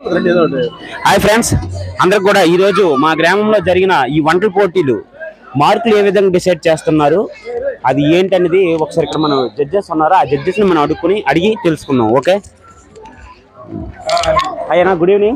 Hi friends అందరికి కూడా ఈ రోజు మా గ్రామంలో జరిగిన ఈ వంటల పోటీలు మార్కులు ఏ విధంగా డిసైడ్ చేస్తున్నారు అది ఏంటనేది ఒకసారి ఇక్కడ మనం జడ్జెస్ ఉన్నారు ఆ జడ్జెస్ ని మనం అడుక్కుని అడిగి తెలుసుకుందాం ఓకే అయ్యనా good evening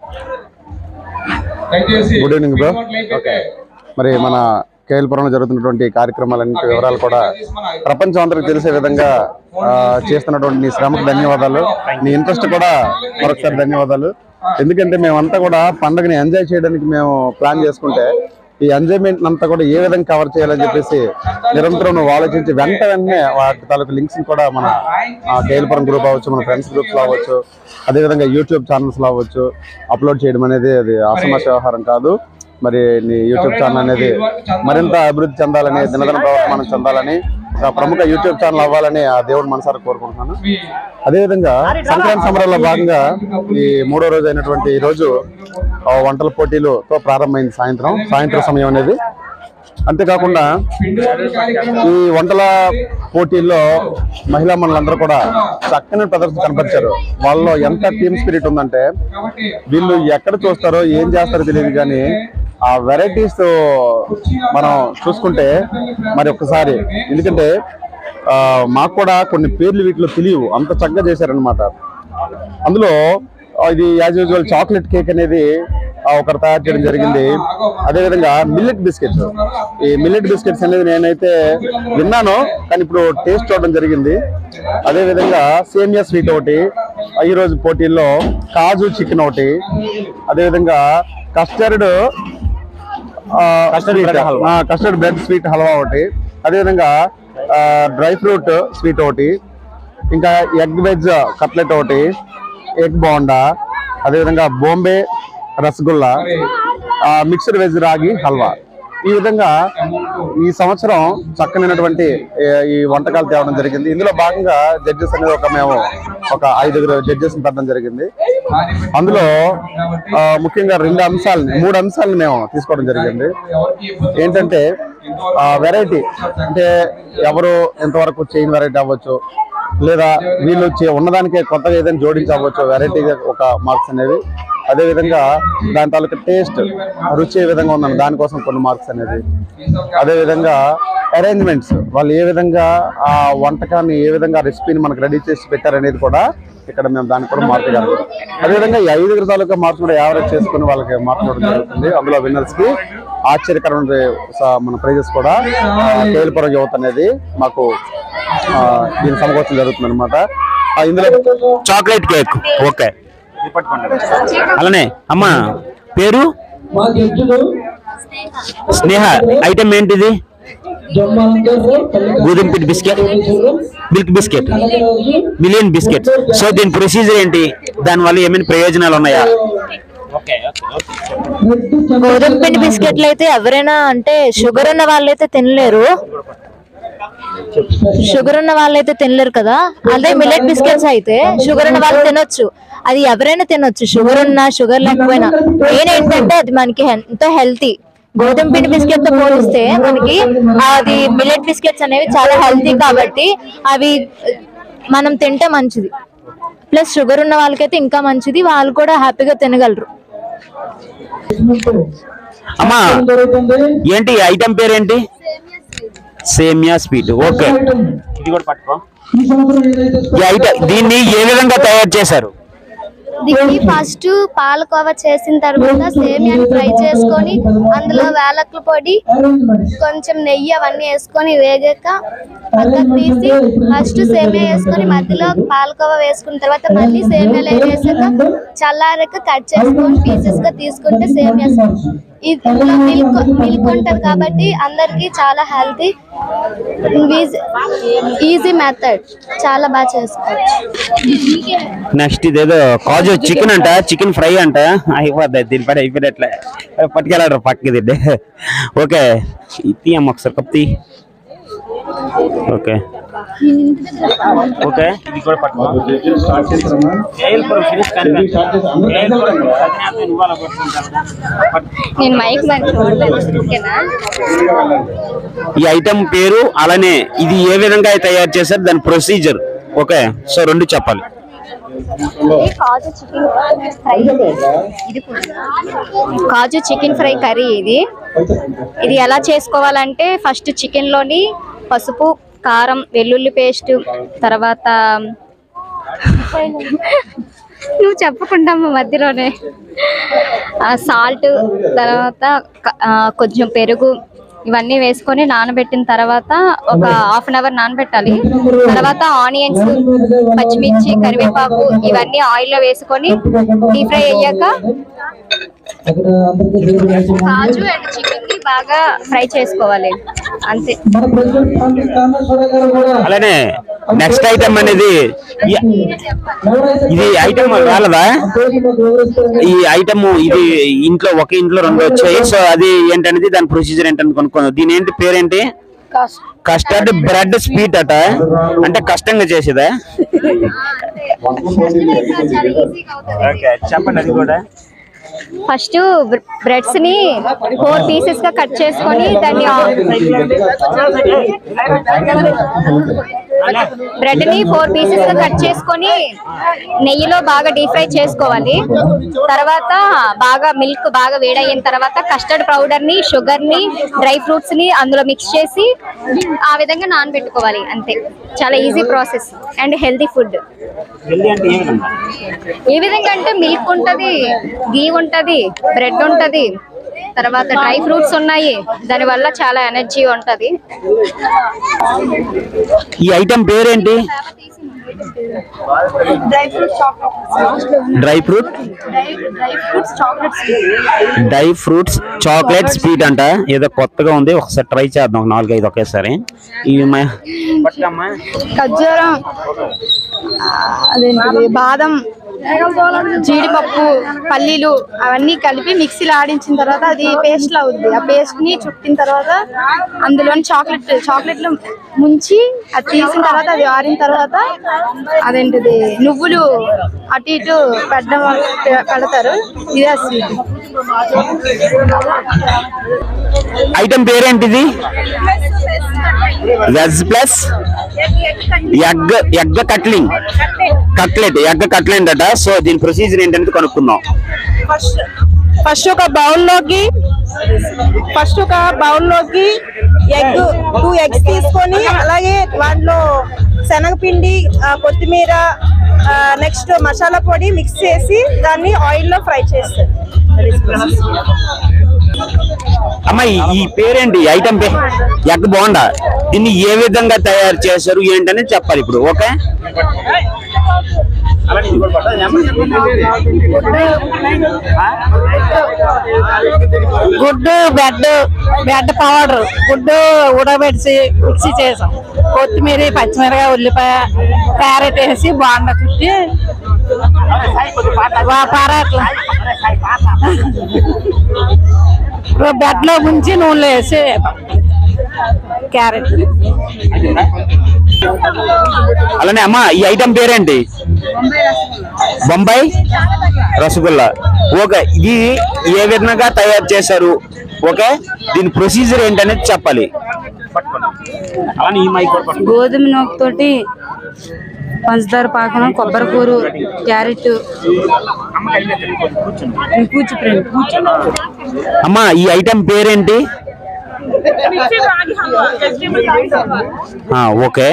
good evening bro మరి మన కేఎల్పురంలో జరుగుతున్నటువంటి కార్యక్రమాలన్నింటి వివరాలు కూడా ప్రపంచం అందరికి తెలిసే విధంగా ఆ, చేస్తున్నటువంటి నీ శ్రమకు ధన్యవాదాలు నీ ఇంట్రెస్ట్ కూడా మరొకసారి ధన్యవాదాలు ఎందుకంటే మేమంతా కూడా పండుగని ఎంజాయ్ చేయడానికి మేము ప్లాన్ చేసుకుంటే ఈ ఎంజాయ్మెంట్ అంతా కూడా ఏ విధంగా కవర్ చేయాలని చెప్పేసి నిరంతరం నువ్వు ఆలోచించి వెంట వెంటనే వాటి తాలూకు లింక్స్ కూడా మన కేఎల్పురం గ్రూప్ అవ్వచ్చు మన ఫ్రెండ్స్ గ్రూప్స్ లో అవ్వచ్చు అదేవిధంగా యూట్యూబ్ ఛానల్స్ లో అవ్వచ్చు అప్లోడ్ చేయడం అనేది అది ఆసమాస వ్యవహారం కాదు మరి నీ యూట్యూబ్ ఛానల్ అనేది మరింత అభివృద్ధి చెందాలని దినదిన ప్రవర్తమానం చెందాలని ఒక ప్రముఖ యూట్యూబ్ ఛానల్ అవ్వాలని ఆ దేవుడు మనసారా కోరుకుంటున్నాను అదేవిధంగా సంక్రాంతి సమరంలో భాగంగా ఈ మూడో రోజు అయినటువంటి ఈ రోజు ఆ, వంటల పోటీలతో ప్రారంభమైంది సాయంత్రం సాయంత్రం సమయం అనేది అంతేకాకుండా ఈ వంటల పోటీల్లో మహిళా మనులందరూ కూడా చక్కని ప్రదర్శన కనపరిచారు వాళ్ళలో ఎంత టీమ్ స్పిరిట్ ఉందంటే వీళ్ళు ఎక్కడ చూస్తారో ఏం చేస్తారో తెలియదు కానీ ఆ వెరైటీస్ మనం చూసుకుంటే మరి ఒక్కసారి ఎందుకంటే ఆ, మాకు కూడా కొన్ని పేర్లు వీటిలో తెలియవు అంత చక్కగా చేశారనమాట అందులో ఆ, ఇది యాజ్ యూజువల్ చాక్లెట్ కేక్ అనేది ఆ, ఒకరు తయారు చేయడం జరిగింది అదేవిధంగా మిల్లెట్ బిస్కెట్స్ ఈ మిల్లెట్ బిస్కెట్స్ అనేది నేనైతే విన్నాను కానీ ఇప్పుడు టేస్ట్ చూడడం జరిగింది అదేవిధంగా సేమియా స్వీట్ ఒకటి ఆ, ఈ రోజు పోటీల్లో కాజు చికెన్ ఒకటి అదేవిధంగా custard Custard bread halwa. Custard bread sweet halwa ఒకటి అదేవిధంగా డ్రై ఫ్రూట్ స్వీట్ ఒకటి ఇంకా ఎగ్ వెజ్ కట్లెట్ ఒకటి ఎగ్ బోండా అదేవిధంగా బొంబే రసగుల్లా మిక్స్డ్ వెజ్ రాగి హల్వా ఈ విధంగా ఈ సంవత్సరం చక్కనైనటువంటి ఏ, ఈ వంటకాలు తేవడం జరిగింది ఇందులో భాగంగా జడ్జెస్ అనేది ఒక మేము ఒక ఐదుగురు జడ్జెస్ పెట్టడం జరిగింది అందులో ఆ, ముఖ్యంగా రెండు అంశాలని మూడు అంశాలను మేము తీసుకోవడం జరిగింది ఏంటంటే వెరైటీ అంటే ఎవరు ఎంతవరకు చేయని వెరైటీ అవ్వచ్చు లేదా వీళ్ళు చే- ఉన్నదానికే కొత్తగా ఏదైనా జోడించవచ్చు వెరైటీగా ఒక మార్క్స్ అనేవి అదే విధంగా దాని తాలూకా టేస్ట్ రుచి ఏ విధంగా ఉందని దానికోసం కొన్ని మార్క్స్ అనేది అదే విధంగా అరేంజ్మెంట్స్ వాళ్ళు ఏ విధంగా ఆ వంటకాన్ని ఏ విధంగా రెసిపీని మనకు రెడీ చేసి పెట్టారనేది కూడా ఇక్కడ మేము దానికి కూడా మార్క్ ఇవ్వాలి అదేవిధంగా ఈ ఐదుగురు తాలూకా మార్క్స్ కూడా యావరేజ్ చేసుకుని వాళ్ళకి మార్క్ ఇవ్వడం జరుగుతుంది అందులో విన్నర్స్ కి ఆశ్చర్యకరమైన స- మన ప్రైజెస్ కూడా తేలిపురం యువత అనేది మాకు ఆ, దీని సమకూర్చడం జరుగుతుంది అనమాట ఇందులో చాక్లెట్ కేక్ ఓకే అలానే అమ్మా పేరు మా జడ్జిలు స్నేహ ఐటమ్ ఏంటిది జమ్మాలందరూ గోధుమ పిండి బిస్కెట్ మిల్క్ బిస్కెట్ కనకరాజు మిలియన్ బిస్కెట్ సో దీని ప్రొసీజర్ ఏంటి దాని వల్ల ఏమైనా ప్రయోజనాలు ఉన్నాయా గోధుమ పిండి బిస్కెట్లు అయితే ఎవరైనా అంటే షుగర్ ఉన్న వాళ్ళైతే తినలేరు షుగర్ ఉన్న వాళ్ళైతే తినలేరు కదా అదే మిల్లెట్ బిస్కెట్స్ అయితే షుగర్ ఉన్న వాళ్ళు తినొచ్చు అది ఎవరైనా తినొచ్చు షుగర్ ఉన్నా షుగర్ లేకపోయినా మెయిన్ ఏంటంటే అది మనకి హె- ఎంతో హెల్తీ గోధుమ పిండి బిస్కెట్ తో పోలిస్తే మనకి అది మిల్లెట్ బిస్కెట్స్ అనేవి చాలా హెల్తీ కాబట్టి అవి మనం తింటే మంచిది ప్లస్ షుగర్ ఉన్న వాళ్ళకైతే ఇంకా మంచిది వాళ్ళు కూడా హ్యాపీగా తినగలరు అమ్మా జరుగుతుంది ఏంటి ఐటమ్ పేరు ఏంటి సేమియా స్వీట్ ఓకే ఇది కూడా పట్టుకో ఈ సంవత్సరం ఏదైతే ఈ ఐటమ్ దీన్ని ఏ విధంగా తయారు చేశారు దీన్ని ఫస్ట్ పాలకోవా చేసిన తర్వాత సేమియాని ఫ్రై చేసుకొని అందులో వేలకుల పొడి అరేంజ్మెంట్స్ కొంచెం నెయ్యి అవన్నీ వేసుకొని వేగాక పక్కకు తీసి ఫస్ట్ సేమియా వేసుకొని మధ్యలో పాలకోవా వేసుకున్న తర్వాత మళ్ళీ సేమియాలు వేసాక చల్లారాక కట్ చేసుకొని పీసెస్ గా తీసుకుంటే సేమియా ఇది ఇందులో మిల్క్ మిల్క్ ఉంటుంది కాబట్టి అందరికి చాలా హెల్తీ ఈజీ మెథడ్ చాలా బాగా చేసుకోవచ్చు నెక్స్ట్ ఇదేదో కాజు చికెన్ అంట చికెన్ ఫ్రై అంట అయిపోద్ది దీని పని అయిపోయినట్లే పట్టుకెళ్ళాడు పక్కకి తిండి ఓకే తీయమ్మ ఒకసారి కప్తి ఓకే ఓకే ఇది కూడా పట్టుకో నేను మైక్ మరి చూడలేదు ఓకేనా ఈ ఐటమ్ పేరు అలానే ఇది ఏ విధంగా తయారు చేశారు దాని ప్రొసీజర్ ఓకే సో రెండు చెప్పాలి ఇది కాజు చికెన్ ఫ్రై ఇది కూడా కాజు చికెన్ ఫ్రై కర్రీ ఇది ఇది ఎలా చేసుకోవాలంటే ఫస్ట్ చికెన్ లోని పసుపు కారం వెల్లుల్లి పేస్ట్ తర్వాత నువ్వు చెప్పకుండా మధ్యలోనే సాల్ట్ తర్వాత క- ఆ, కొంచెం పెరుగు ఇవన్నీ వేసుకొని నానబెట్టిన తర్వాత ఒక హాఫ్ అన్ అవర్ నానబెట్టాలి తర్వాత ఆనియన్స్ పచ్చిమిర్చి కరివేపాకు ఇవన్నీ ఆయిల్ లో వేసుకొని డీప్ ఫ్రై అయ్యాక అక్కడ అందరికీ దేవుడు వేసిన కాజు అండ్ చికెన్ ని బాగా ఫ్రై చేసుకోవాలి అంతే మన ప్రెసిడెంట్ పండిట్ రామేశ్వర గారు కూడా అలానే నెక్స్ట్ ఐటమ్ అనేది ఈ- ఎవరైతే ఇది ఐటమ్ రాలదా పేరు మాకు వివరిస్తారు ఈ ఐటమ్ ఇది ఇంట్లో ఒక ఇంట్లో రెండు వచ్చాయి సో అది ఏంటనేది దాని ప్రొసీజర్ ఏంటని కొనుక్కుందాం దీని ఏంటి పేరేంటి కస్టర్డ్ బ్రెడ్ స్వీట్ అట అంటే కష్టంగా చేసేదా ఓకే చెప్పండి అది కూడా ఫస్ట్ బ్రెడ్స్ ని ఫోర్ పీసెస్ గా కట్ చేసుకొని దాన్ని బ్రెడ్ ని ఫోర్ పీసెస్ గా కట్ చేసుకొని నెయ్యిలో బాగా డీప్ ఫ్రై చేసుకోవాలి తర్వాత బాగా మిల్క్ బాగా వేడయిన తర్వాత కస్టర్డ్ పౌడర్ ని షుగర్ ని డ్రై ఫ్రూట్స్ ని అందులో మిక్స్ చేసి ఆ విధంగా నానబెట్టుకోవాలి అంతే చాలా easy process and healthy food healthy అంటే ఏ విధంగా ఏ విధంగా అంటే మిల్క్ ఉంటది గీ ఉంటది బ్రెడ్ ఉంటది తర్వాత డ్రై ఫ్రూట్స్ ఉన్నాయి దాని వల్ల చాలా ఎనర్జీ ఉంటది ఈ ఐటమ్ పేరేంటి dry fruit dry fruits chocolate sweet అంట ఏదో కొత్తగా ఉంది ఒకసారి ట్రై చేద్దాం ఒక నాలుగైదు ఒకేసారి ఇవి మ- పట్టుకమ్మా. ఖర్జూరం అదేంటిది బాదం జీడిపప్పు పల్లీలు అవన్నీ కలిపి మిక్సీలో ఆడించిన తర్వాత అది పేస్ట్ లా అవుద్ది ఆ పేస్ట్ ని చుట్టిన తర్వాత అందులోని చాక్లెట్ చాక్లెట్లు ముంచి అది తీసిన తర్వాత అది ఆరిన తర్వాత అదేంటిది నువ్వులు అటు ఇటు పెట్టడం వల్ల పె- పెడతారు ఇదే స్వీట్ ఐటమ్ పేరేంటిది వెజ్ ప్లస్ ఎగ్ ఎగ్ కట్లింగ్ కట్లెట్ ఎగ్ కట్లెట్ అట సో దీని ప్రొసీజర్ ఏంటనేది కనుక్కుందాం ఫస్ట్ ఫస్ట్ ఒక బౌల్లోకి ఫస్ట్ ఒక బౌల్లోకి ఎగ్ టూ ఎగ్స్ తీసుకొని అలాగే వాటిలో శనగపిండి ఆ, కొత్తిమీర నెక్స్ట్ మసాలా పొడి మిక్స్ చేసి దాన్ని ఆయిల్లో ఫ్రై చేస్తారు అమ్మ ఈ- ఈ పేరేంటి ఐటమ్ పే ఎగ్ బాగుండా దీన్ని ఏ విధంగా తయారు చేశారు ఏంటనేది చెప్పాలి ఇప్పుడు ఓకే గుడ్డు బెడ్ బెడ్ పౌడర్ గుడ్డు ఉడబెట్టి మిక్సీ చేసాం కొత్తిమీర పచ్చిమిరకాయ ఉల్లిపాయ క్యారెట్ వేసి బాండ చుట్టి పరాట్ల బెడ్ లో ముంచి నూనెలో వేసి క్యారెట్ అలానే అమ్మ ఈ ఐటమ్ పేరేంటి బొంబాయి రసగుల్లా ఓకే ఇది ఏ విధంగా తయారు చేశారు ఓకే దీని ప్రొసీజర్ ఏంటనేది చెప్పాలి అలానే ఈ మైక్ కూడా పట్టుకో. గోధుమ నూకతోటి పంచదార పాకం కొబ్బరి కూర క్యారెట్ కూర్చు ఫ్రెండ్ అమ్మ ఈ ఐటమ్ పేరేంటి ఆ, ఓకే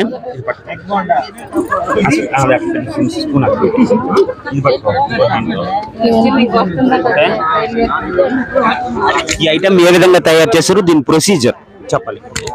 ఓకే. ఈ ఐటమ్ ఏ విధంగా తయారు చేశారు దీని ప్రొసీజర్ చెప్పాలి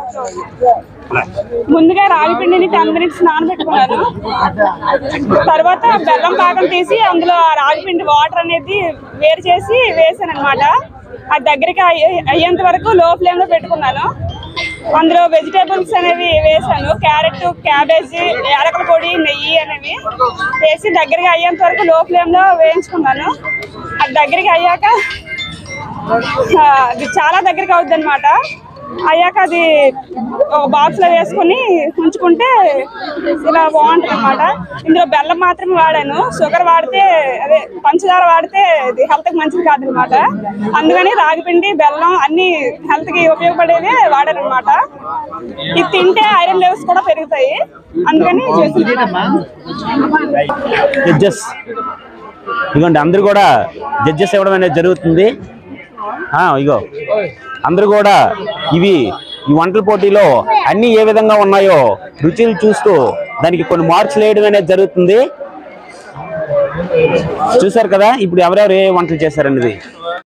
ముందుగా రాగి పిండిని టెన్ మినిట్స్ నానబెట్టుకున్నాను తర్వాత బెల్లం పాకం తీసి అందులో ఆ రాగి పిండి వాటర్ అనేది వేరు చేసి వేసాను అనమాట అది దగ్గరికి అయ్యే- అయ్యేంత వరకు లో ఫ్లేమ్ లో పెట్టుకున్నాను అందులో వెజిటేబుల్స్ అనేవి వేసాను క్యారెట్ క్యాబేజీ యాలకల పొడి నెయ్యి అనేవి వేసి దగ్గరికి అయ్యేంత వరకు లో ఫ్లేమ్ లో వేయించుకున్నాను అది దగ్గరికి అయ్యాక ఆ, అది చాలా దగ్గరికి అవుద్ది అనమాట అయ్యాక అది ఒక బాక్స్ లో వేసుకొని ఉంచుకుంటే ఇలా బాగుంటుంది అనమాట ఇందులో బెల్లం మాత్రమే వాడాను షుగర్ వాడితే అదే పంచదార వాడితే ఇది హెల్త్ కి మంచిది కాదనమాట అందుకని రాగిపిండి బెల్లం అన్ని హెల్త్ కి ఉపయోగపడేవే వాడాను అనమాట ఇది తింటే ఐరన్ లెవెల్స్ కూడా పెరుగుతాయి అందుకని చేస్తున్నాను. జడ్జెస్ ఇదిగోండి అందరూ కూడా జడ్జెస్ ఇవ్వడం అనేది జరుగుతుంది ఆ, ఇగో అందరూ కూడా ఇవి ఈ వంటల పోటీలో అన్ని ఏ విధంగా ఉన్నాయో రుచులు చూస్తూ దానికి కొన్ని మార్క్స్ వేయడం అనేది జరుగుతుంది చూసారు కదా ఇప్పుడు ఎవరెవరు ఏ వంటలు చేశారనేది